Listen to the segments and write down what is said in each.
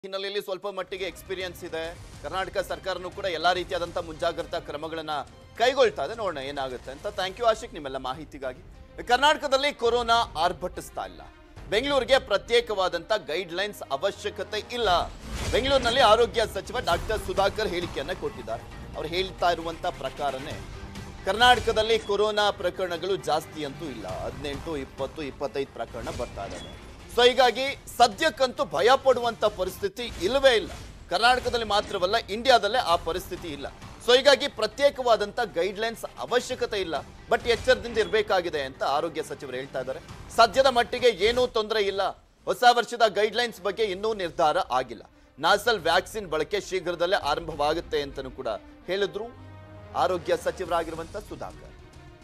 ಹಿನ್ನೆಲೆಯಲ್ಲಿ ಸ್ವಲ್ಪ ಮಟ್ಟಿಗೆ ಎಕ್ಸ್ಪೀರಿಯನ್ಸ್ ಇದೆ ಕರ್ನಾಟಕ ಸರ್ಕಾರನೂ ಕೂಡ ಎಲ್ಲಾ ರೀತಿಯಾದಂಥ ಮುಂಜಾಗ್ರತಾ ಕ್ರಮಗಳನ್ನ ಕೈಗೊಳ್ತಾ ಇದೆ ನೋಡೋಣ ಏನಾಗುತ್ತೆ ಅಂತ ಥ್ಯಾಂಕ್ ಯು ಆಶಿಕ್ ನಿಮ್ಮೆಲ್ಲ ಮಾಹಿತಿಗಾಗಿ ಕರ್ನಾಟಕದಲ್ಲಿ ಕೊರೋನಾ ಆರ್ಭಟಿಸ್ತಾ ಇಲ್ಲ ಬೆಂಗಳೂರಿಗೆ ಪ್ರತ್ಯೇಕವಾದಂತ ಗೈಡ್ ಲೈನ್ಸ್ ಅವಶ್ಯಕತೆ ಇಲ್ಲ ಬೆಂಗಳೂರಿನಲ್ಲಿ ಆರೋಗ್ಯ ಸಚಿವ ಡಾಕ್ಟರ್ ಸುಧಾಕರ್ ಹೇಳಿಕೆಯನ್ನ ಕೊಟ್ಟಿದ್ದಾರೆ ಅವ್ರು ಹೇಳ್ತಾ ಇರುವಂತ ಪ್ರಕಾರನೇ ಕರ್ನಾಟಕದಲ್ಲಿ ಕೊರೋನಾ ಪ್ರಕರಣಗಳು ಜಾಸ್ತಿ ಅಂತೂ ಇಲ್ಲ ಹದಿನೆಂಟು ಇಪ್ಪತ್ತು ಇಪ್ಪತ್ತೈದು ಪ್ರಕರಣ ಬರ್ತಾ ಇದ್ದಾವೆ ಸೊ ಹೀಗಾಗಿ ಸದ್ಯಕ್ಕಂತೂ ಭಯ ಪಡುವಂತ ಪರಿಸ್ಥಿತಿ ಇಲ್ಲವೇ ಇಲ್ಲ ಕರ್ನಾಟಕದಲ್ಲಿ ಮಾತ್ರವಲ್ಲ ಇಂಡಿಯಾದಲ್ಲೇ ಆ ಪರಿಸ್ಥಿತಿ ಇಲ್ಲ ಸೊ ಹೀಗಾಗಿ ಪ್ರತ್ಯೇಕವಾದಂತ ಗೈಡ್ಲೈನ್ಸ್ ಅವಶ್ಯಕತೆ ಇಲ್ಲ ಬಟ್ ಎಚ್ಚರದಿಂದ ಇರಬೇಕಾಗಿದೆ ಅಂತ ಆರೋಗ್ಯ ಸಚಿವರು ಹೇಳ್ತಾ ಇದ್ದಾರೆ ಸದ್ಯದ ಮಟ್ಟಿಗೆ ಏನೂ ತೊಂದರೆ ಇಲ್ಲ ಹೊಸ ವರ್ಷದ ಗೈಡ್ಲೈನ್ಸ್ ಬಗ್ಗೆ ಇನ್ನೂ ನಿರ್ಧಾರ ಆಗಿಲ್ಲ ನಾಸಲ್ ವ್ಯಾಕ್ಸಿನ್ ಬಳಕೆ ಶೀಘ್ರದಲ್ಲೇ ಆರಂಭವಾಗುತ್ತೆ ಅಂತಲೂ ಕೂಡ ಹೇಳಿದ್ರು ಆರೋಗ್ಯ ಸಚಿವರಾಗಿರುವಂತ ಸುಧಾಕರ್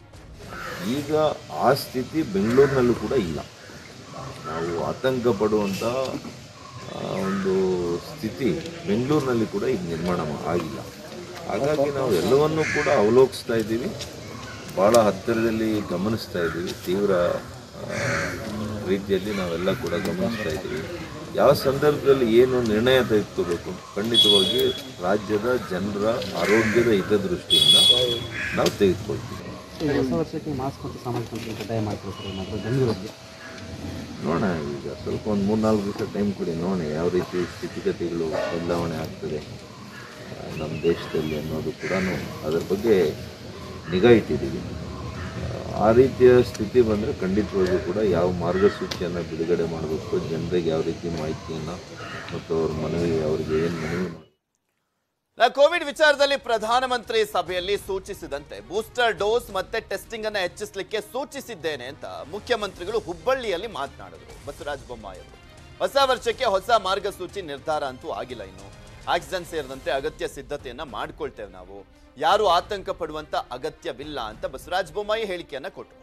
ಈಗ ಆ ಸ್ಥಿತಿ ಬೆಂಗಳೂರಿನಲ್ಲೂ ಕೂಡ ಇಲ್ಲ ನಾವು ಆತಂಕ ಪಡುವಂಥ ಆ, ಒಂದು ಸ್ಥಿತಿ ಬೆಂಗಳೂರಿನಲ್ಲಿ ಕೂಡ ಈಗ ನಿರ್ಮಾಣ ಮಾ- ಆಗಿಲ್ಲ ಹಾಗಾಗಿ ನಾವು ಎಲ್ಲವನ್ನೂ ಕೂಡ ಅವಲೋಕಿಸ್ತಾ ಇದ್ದೀವಿ ಭಾಳ ಹತ್ತಿರದಲ್ಲಿ ಗಮನಿಸ್ತಾ ಇದ್ದೀವಿ ತೀವ್ರ ಆ, ರೀತಿಯಲ್ಲಿ ನಾವೆಲ್ಲ ಕೂಡ ಗಮನಿಸ್ತಾ ಇದ್ದೀವಿ ಯಾವ ಸಂದರ್ಭದಲ್ಲಿ ಏನು ನಿರ್ಣಯ ತೆಗೆದುಕೋಬೇಕು ಖಂಡಿತವಾಗಿ ರಾಜ್ಯದ ಜನರ ಆರೋಗ್ಯದ ಹಿತದೃಷ್ಟಿಯಿಂದ ನಾವು ತೆಗೆದುಕೊಳ್ತೀವಿ ಈ ಹೊಸ ವರ್ಷಕ್ಕೆ ಮಾಸ್ಕ್ ಮತ್ತು ಸಾಮಾಜಿಕ ಅಂತರ ಕಡ್ಡಾಯ ಮಾಡ್ತೀವಿ ಸರ್ ಏನಾದರೂ ಬೆಂಗಳೂರಲ್ಲಿ ನೋಡೋಣ ಈಗ ಸ್ವಲ್ಪ ಒಂದು ಮೂರ್ನಾಲ್ಕು ದಿವಸ ಟೈಮ್ ಕೊಡಿ ನೋಡೋಣ ಯಾವ ರೀತಿ ಸ್ಥಿತಿಗತಿಗಳು ಬದಲಾವಣೆ ಆಗ್ತದೆ ಆ, ನಮ್ಮ ದೇಶದಲ್ಲಿ ಅನ್ನೋದು ಕೂಡ ಅದರ ಬಗ್ಗೆ ನಿಗಾ ಇಟ್ಟಿದ್ದೀವಿ ಆ, ಆ ರೀತಿಯ ಸ್ಥಿತಿ ಬಂದರೆ ಖಂಡಿತವಾಗಿಯೂ ಕೂಡ ಯಾವ ಮಾರ್ಗಸೂಚಿಯನ್ನು ಬಿಡುಗಡೆ ಮಾಡಬೇಕು ಜನರಿಗೆ ಯಾವ ರೀತಿ ಮಾಹಿತಿಯನ್ನು ಮತ್ತು ಅವ್ರ ಮನವಿ ಅವರಿಗೆ ಏನು ಮನವಿ ಮಾಡಿ ನಾ ಕೋವಿಡ್ ವಿಚಾರದಲ್ಲಿ ಪ್ರಧಾನಮಂತ್ರಿ ಸಭೆಯಲ್ಲಿ ಸೂಚಿಸಿದಂತೆ ಬೂಸ್ಟರ್ ಡೋಸ್ ಮತ್ತೆ ಟೆಸ್ಟಿಂಗ್ ಅನ್ನ ಹೆಚ್ಚಿಸಲಿಕ್ಕೆ ಸೂಚಿಸಿದ್ದೇನೆ ಅಂತ ಮುಖ್ಯಮಂತ್ರಿಗಳು ಹುಬ್ಬಳ್ಳಿಯಲ್ಲಿ ಮಾತನಾಡಿದ್ರು ಬಸವರಾಜ ಬೊಮ್ಮಾಯಿ ಅವರು ಹೊಸ ವರ್ಷಕ್ಕೆ ಹೊಸ ಮಾರ್ಗಸೂಚಿ ನಿರ್ಧಾರ ಅಂತೂ ಆಗಿಲ್ಲ ಇನ್ನು ಆಕ್ಸಿಜನ್ ಸೇರಿದಂತೆ ಅಗತ್ಯ ಸಿದ್ಧತೆಯನ್ನ ಮಾಡ್ಕೊಳ್ತೇವೆ ನಾವು ಯಾರು ಆತಂಕ ಪಡುವಂತ ಅಗತ್ಯವಿಲ್ಲ ಅಂತ ಬಸವರಾಜ ಬೊಮ್ಮಾಯಿ ಹೇಳಿಕೆಯನ್ನ ಕೊಟ್ಟರು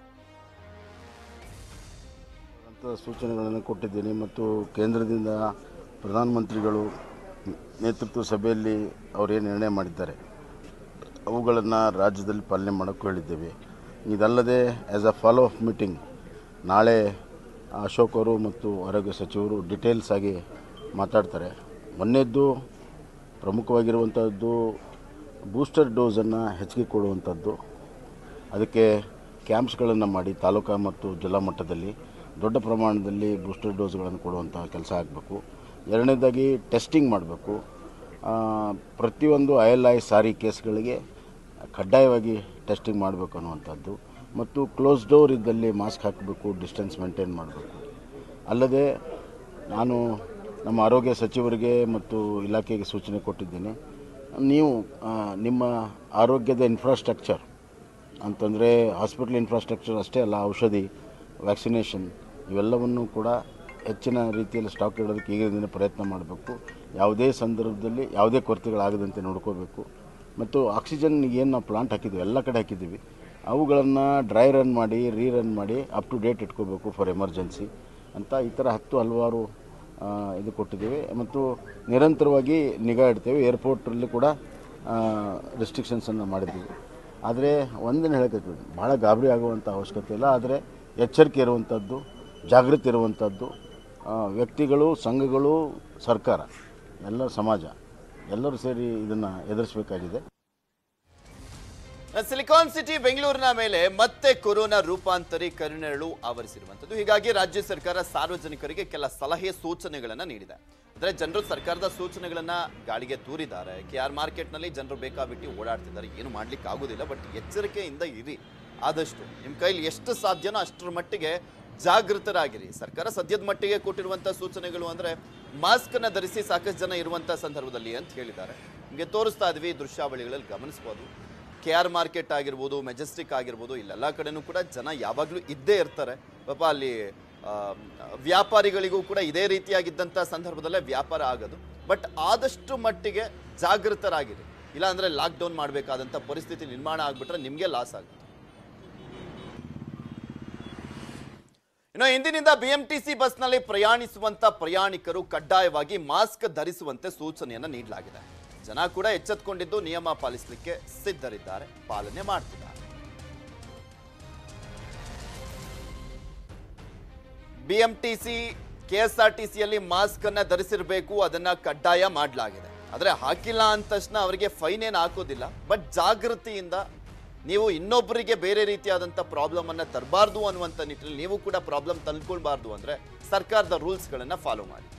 ಅಂತ ಸೂಚನೆಗಳನ್ನು ಕೊಟ್ಟಿದ್ದೀನಿ ಮತ್ತು ಕೇಂದ್ರದಿಂದ ಪ್ರಧಾನಮಂತ್ರಿಗಳು ನೇತೃತ್ವ ಸಭೆಯಲ್ಲಿ ಅವರೇನು ನಿರ್ಣಯ ಮಾಡಿದ್ದಾರೆ ಅವುಗಳನ್ನು ರಾಜ್ಯದಲ್ಲಿ ಪಾಲನೆ ಮಾಡೋಕ್ಕೂ ಹೇಳಿದ್ದೇವೆ ಇದಲ್ಲದೆ as a follow up meeting ನಾಳೆ ಅಶೋಕ್ ಅವರು ಮತ್ತು ಆರೋಗ್ಯ ಸಚಿವರು ಡಿಟೇಲ್ಸ್ ಆಗಿ ಮಾತಾಡ್ತಾರೆ ಮೊನ್ನೆದ್ದು ಪ್ರಮುಖವಾಗಿರುವಂಥದ್ದು ಬೂಸ್ಟರ್ ಡೋಸನ್ನು ಹೆಚ್ಚಿಗೆ ಕೊಡುವಂಥದ್ದು ಅದಕ್ಕೆ ಕ್ಯಾಂಪ್ಸ್ಗಳನ್ನು ಮಾಡಿ ತಾಲೂಕಾ ಮತ್ತು ಜಿಲ್ಲಾ ಮಟ್ಟದಲ್ಲಿ ದೊಡ್ಡ ಪ್ರಮಾಣದಲ್ಲಿ ಬೂಸ್ಟರ್ ಡೋಸ್ಗಳನ್ನು ಕೊಡುವಂತಹ ಕೆಲಸ ಆಗಬೇಕು ಎರಡನೇದಾಗಿ ಟೆಸ್ಟಿಂಗ್ ಮಾಡಬೇಕು ಪ್ರತಿಯೊಂದು ಐ ಎಲ್ ಐ ಸಾರಿ ಕೇಸ್ಗಳಿಗೆ ಕಡ್ಡಾಯವಾಗಿ ಟೆಸ್ಟಿಂಗ್ ಮಾಡಬೇಕು ಅನ್ನುವಂಥದ್ದು ಮತ್ತು ಕ್ಲೋಸ್ ಡೋರ್ ಇದ್ದಲ್ಲಿ ಮಾಸ್ಕ್ ಹಾಕಬೇಕು ಡಿಸ್ಟೆನ್ಸ್ ಮೇಂಟೈನ್ ಮಾಡಬೇಕು ಅಲ್ಲದೆ ನಾನು ನಮ್ಮ ಆರೋಗ್ಯ ಸಚಿವರಿಗೆ ಮತ್ತು ಇಲಾಖೆಗೆ ಸೂಚನೆ ಕೊಟ್ಟಿದ್ದೀನಿ ನೀವು ಆ, ನಿಮ್ಮ ಆರೋಗ್ಯದ ಇನ್ಫ್ರಾಸ್ಟ್ರಕ್ಚರ್ ಅಂತಂದರೆ ಹಾಸ್ಪಿಟಲ್ ಇನ್ಫ್ರಾಸ್ಟ್ರಕ್ಚರ್ ಅಷ್ಟೇ ಅಲ್ಲ ಔಷಧಿ ವ್ಯಾಕ್ಸಿನೇಷನ್ ಇವೆಲ್ಲವನ್ನು ಕೂಡ ಹೆಚ್ಚಿನ ರೀತಿಯಲ್ಲಿ ಸ್ಟಾಕ್ ಇಡೋದಕ್ಕೆ ಈಗಿನ ಪ್ರಯತ್ನ ಮಾಡಬೇಕು ಯಾವುದೇ ಸಂದರ್ಭದಲ್ಲಿ ಯಾವುದೇ ಕೊರತೆಗಳಾಗದಂತೆ ನೋಡ್ಕೋಬೇಕು ಮತ್ತು ಆಕ್ಸಿಜನ್ ಏನು ನಾವು ಪ್ಲಾಂಟ್ ಹಾಕಿದ್ದೀವಿ ಎಲ್ಲ ಕಡೆ ಹಾಕಿದ್ದೀವಿ ಅವುಗಳನ್ನು ಡ್ರೈ ರನ್ ಮಾಡಿ ರೀ ರನ್ ಮಾಡಿ ಅಪ್ ಟು ಡೇಟ್ ಇಟ್ಕೋಬೇಕು ಫಾರ್ ಎಮರ್ಜೆನ್ಸಿ ಅಂತ ಈ ಥರ ಹತ್ತು ಹಲವಾರು ಆ, ಇದು ಕೊಟ್ಟಿದ್ದೀವಿ ಮತ್ತು ನಿರಂತರವಾಗಿ ನಿಗಾ ಇಡ್ತೇವೆ ಏರ್ಪೋರ್ಟಲ್ಲಿ ಕೂಡ ರೆಸ್ಟ್ರಿಕ್ಷನ್ಸನ್ನು ಮಾಡಿದ್ದೀವಿ ಆದರೆ ಒಂದನ್ನು ಹೇಳಕತ್ತೀವಿ ಭಾಳ ಗಾಬರಿ ಆಗುವಂಥ ಅವಶ್ಯಕತೆ ಇಲ್ಲ ಆದರೆ ಎಚ್ಚರಿಕೆ ಇರುವಂಥದ್ದು ಜಾಗೃತಿ ಇರುವಂಥದ್ದು ಆ, ವ್ಯಕ್ತಿಗಳು ಸಂಘಗಳು ಸರ್ಕಾರ ಎಲ್ಲ ಸಮಾಜ ಎಲ್ಲರೂ ಸೇರಿ ಇದನ್ನು ಎದುರಿಸಬೇಕಾಗಿದೆ ಸಿಲಿಕಾನ್ ಸಿಟಿ ಬೆಂಗಳೂರಿನ ಮೇಲೆ ಮತ್ತೆ ಕೊರೋನಾ ರೂಪಾಂತರಿ ಕರುನೆರಳು ಆವರಿಸಿರುವಂತದ್ದು ಹೀಗಾಗಿ ರಾಜ್ಯ ಸರ್ಕಾರ ಸಾರ್ವಜನಿಕರಿಗೆ ಕೆಲ ಸಲಹೆ ಸೂಚನೆಗಳನ್ನ ನೀಡಿದೆ ಅಂದ್ರೆ ಜನರು ಸರ್ಕಾರದ ಸೂಚನೆಗಳನ್ನ ಗಾಳಿಗೆ ತೂರಿದ್ದಾರೆ ಕೆ ಆರ್ ಮಾರ್ಕೆಟ್ನಲ್ಲಿ ಜನರು ಬೇಕಾಬಿಟ್ಟು ಓಡಾಡ್ತಿದ್ದಾರೆ ಏನು ಮಾಡ್ಲಿಕ್ಕೆ ಆಗೋದಿಲ್ಲ ಬಟ್ ಎಚ್ಚರಿಕೆಯಿಂದ ಇರಿ ಆದಷ್ಟು ನಿಮ್ಮ ಕೈಲಿ ಎಷ್ಟು ಸಾಧ್ಯನೋ ಅಷ್ಟರ ಮಟ್ಟಿಗೆ ಜಾಗೃತರಾಗಿರಿ ಸರ್ಕಾರ ಸದ್ಯದ ಮಟ್ಟಿಗೆ ಕೊಟ್ಟಿರುವಂತಹ ಸೂಚನೆಗಳು ಅಂದ್ರೆ ಮಾಸ್ಕ್ ಅನ್ನ ಧರಿಸಿ ಸಾಕಷ್ಟು ಜನ ಇರುವಂತಹ ಸಂದರ್ಭದಲ್ಲಿ ಅಂತ ಹೇಳಿದ್ದಾರೆ ನಿಮಗೆ ತೋರಿಸ್ತಾ ಇದ್ವಿ ಈ ದೃಶ್ಯಾವಳಿಗಳಲ್ಲಿ ಗಮನಿಸಬಹುದು ಕೆ ಆರ್ ಮಾರ್ಕೆಟ್ ಆಗಿರ್ಬೋದು ಮೆಜೆಸ್ಟಿಕ್ ಆಗಿರ್ಬೋದು ಇಲ್ಲೆಲ್ಲ ಕಡೆನೂ ಕೂಡ ಜನ ಯಾವಾಗಲೂ ಇದ್ದೇ ಇರ್ತಾರೆ ಪಾಪ ಅಲ್ಲಿ ಆ, ವ್ಯಾಪಾರಿಗಳಿಗೂ ಕೂಡ ಇದೇ ರೀತಿಯಾಗಿದ್ದಂಥ ಸಂದರ್ಭದಲ್ಲೇ ವ್ಯಾಪಾರ ಆಗೋದು ಬಟ್ ಆದಷ್ಟು ಮಟ್ಟಿಗೆ ಜಾಗೃತರಾಗಿರಿ ಇಲ್ಲ ಅಂದರೆ ಲಾಕ್ಡೌನ್ ಮಾಡಬೇಕಾದಂಥ ಪರಿಸ್ಥಿತಿ ನಿರ್ಮಾಣ ಆಗಿಬಿಟ್ರೆ ನಿಮಗೆ ಲಾಸ್ ಆಗುತ್ತೆ ಇನ್ನು ಇಂದಿನಿಂದ ಬಿಎಂಟಿಸಿ ಬಸ್ನಲ್ಲಿ ಪ್ರಯಾಣಿಸುವಂತ ಪ್ರಯಾಣಿಕರು ಕಡ್ಡಾಯವಾಗಿ ಮಾಸ್ಕ್ ಧರಿಸುವಂತೆ ಸೂಚನೆಯನ್ನ ನೀಡಲಾಗಿದೆ ಜನ ಕೂಡ ಎಚ್ಚೆತ್ತುಕೊಂಡಿದ್ದು ನಿಯಮ ಪಾಲಿಸಲಿಕ್ಕೆ ಸಿದ್ಧರಿದ್ದಾರೆ ಪಾಲನೆ ಮಾಡ್ತಿದ್ದಾರೆ ಬಿಎಂಟಿಸಿ ಕೆ ಎಸ್ ಆರ್ ಟಿ ಸಿಯಲ್ಲಿ ಮಾಸ್ಕ್ ಅನ್ನ ಧರಿಸಿರ್ಬೇಕು ಅದನ್ನ ಕಡ್ಡಾಯ ಮಾಡಲಾಗಿದೆ ಆದ್ರೆ ಹಾಕಿಲ್ಲ ಅಂದ ತಕ್ಷಣ ಅವರಿಗೆ ಫೈನ್ ಏನು ಹಾಕೋದಿಲ್ಲ ಬಟ್ ಜಾಗೃತಿಯಿಂದ ನೀವು ಇನ್ನೊಬ್ಬರಿಗೆ ಬೇರೆ ರೀತಿಯಾದಂಥ ಪ್ರಾಬ್ಲಮ್ ಅನ್ನ ತರಬಾರ್ದು ಅನ್ನುವಂಥ ನಿಟ್ಟಿನಲ್ಲಿ ನೀವು ಕೂಡ ಪ್ರಾಬ್ಲಮ್ ತಂದ್ಕೊಳ್ಬಾರ್ದು ಅಂದ್ರೆ ಸರ್ಕಾರದ ರೂಲ್ಸ್ಗಳನ್ನ ಫಾಲೋ ಮಾಡಿ